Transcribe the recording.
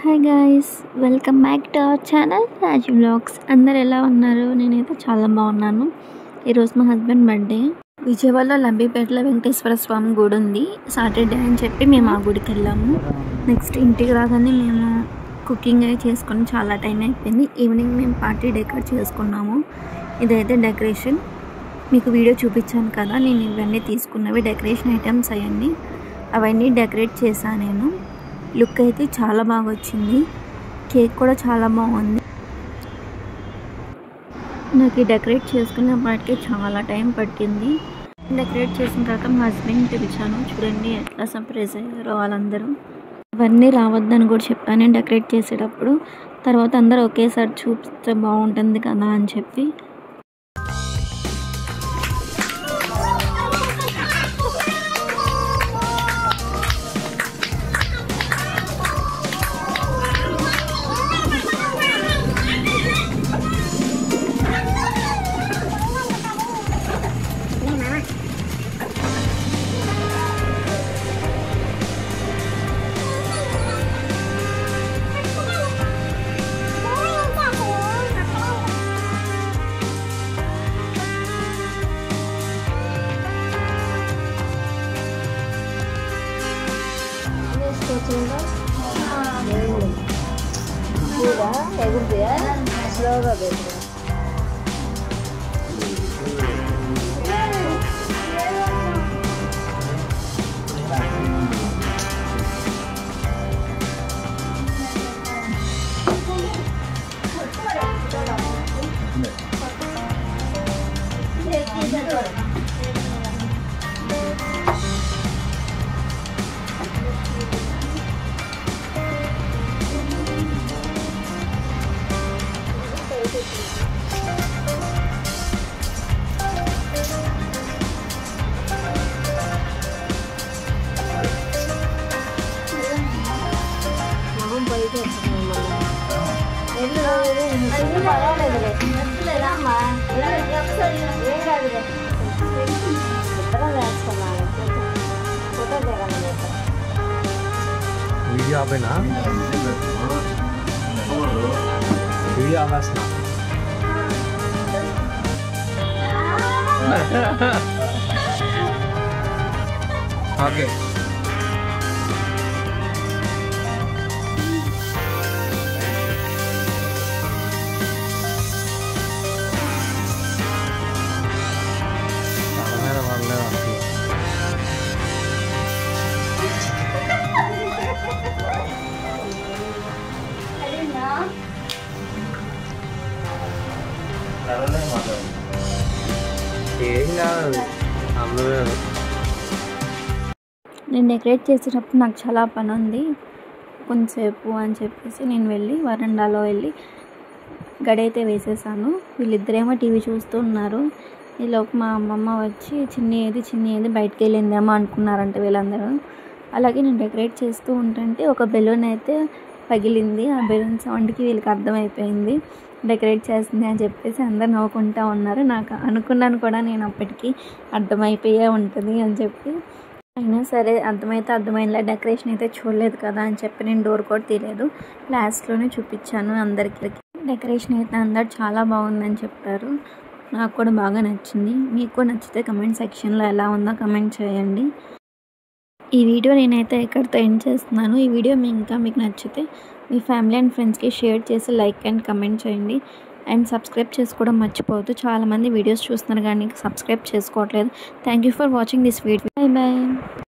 hi guys welcome back to our channel Raju vlogs అందరు ఎలా ఉన్నారు నేనైతే చాలా బాగున్నాను ఈరోజు మా హస్బెండ్ బర్త్డే విజయవాడలో లంబిపేటలో వెంకటేశ్వర స్వామి గుడి ఉంది సాటర్డే అని చెప్పి మేము ఆ గుడికి వెళ్ళాము నెక్స్ట్ ఇంటికి రాగానే మేము కుకింగ్ అయి చేసుకొని చాలా టైం అయిపోయింది ఈవినింగ్ మేము పార్టీ డెకరేట్ చేసుకున్నాము ఇదైతే డెకరేషన్ మీకు వీడియో చూపించాను కదా నేను ఇవన్నీ తీసుకున్నవి డెకరేషన్ ఐటమ్స్ అవన్నీ అవన్నీ డెకరేట్ చేశాను నేను లుక్ అయితే చాలా బాగా వచ్చింది కేక్ కూడా చాలా బాగుంది నాకు ఈ డెకరేట్ చేసుకునేప్పటికి చాలా టైం పట్టింది డెకరేట్ చేసిన తర్వాత మా హస్బెండ్ పిలిచాను చూడండి ఎట్లా సర్ప్రైజ్ అయ్యారో వాళ్ళందరూ ఇవన్నీ రావద్దని కూడా చెప్పాను డెకరేట్ చేసేటప్పుడు తర్వాత అందరూ ఒకేసారి చూపిస్తే బాగుంటుంది కదా అని చెప్పి వీడియో ఆపేనా వీడియో ఆపేస్తున్నా ఓకే తల మీద పడలేదు అసలు ఏం కాదు అందరూ నేను డెకరేట్ చేసేటప్పుడు నాకు చాలా పని ఉంది కొంతసేపు అని చెప్పేసి నేను వెళ్ళి వరండాలో వెళ్ళి గడైతే వేసేసాను వీళ్ళిద్దరేమో టీవీ చూస్తూ ఉన్నారు ఈలోపు మా అమ్మమ్మ వచ్చి చిన్ని ఏది చిన్ని ఏది బయటకు వెళ్ళిందేమో అనుకున్నారంట వీళ్ళందరూ అలాగే నేను డెకరేట్ చేస్తూ ఉంటుంటే ఒక బెలూన్ అయితే పగిలింది ఆ బెలూన్ సౌండ్కి వీళ్ళకి అర్థమైపోయింది డెకరేట్ చేస్తుంది అని చెప్పేసి అందరు నవ్వుకుంటా ఉన్నారు నాకు అనుకున్నాను కూడా నేను అప్పటికి అర్థమైపోయే ఉంటుంది అని చెప్పి అయినా సరే అర్థమైతే అర్థమైనలా డెకరేషన్ అయితే చూడలేదు కదా అని చెప్పి నేను డోర్ కూడా తీయలేదు లాస్ట్లోనే చూపించాను అందరికీ డెకరేషన్ అయితే అందరు చాలా బాగుందని చెప్పారు నాకు కూడా బాగా నచ్చింది మీకు కూడా నచ్చితే కమెంట్ సెక్షన్లో ఎలా ఉందో కమెంట్ చేయండి ఈ వీడియో నేనైతే ఎక్కడితో ఎండ్ చేస్తున్నాను ఈ వీడియో మీ ఇంకా మీకు నచ్చితే మీ ఫ్యామిలీ అండ్ ఫ్రెండ్స్కి షేర్ చేసి లైక్ అండ్ కమెంట్ చేయండి అండ్ సబ్స్క్రైబ్ చేసుకోవడం మర్చిపోవద్దు చాలామంది వీడియోస్ చూస్తున్నారు కానీ సబ్స్క్రైబ్ చేసుకోవట్లేదు thank you for watching this video bye bye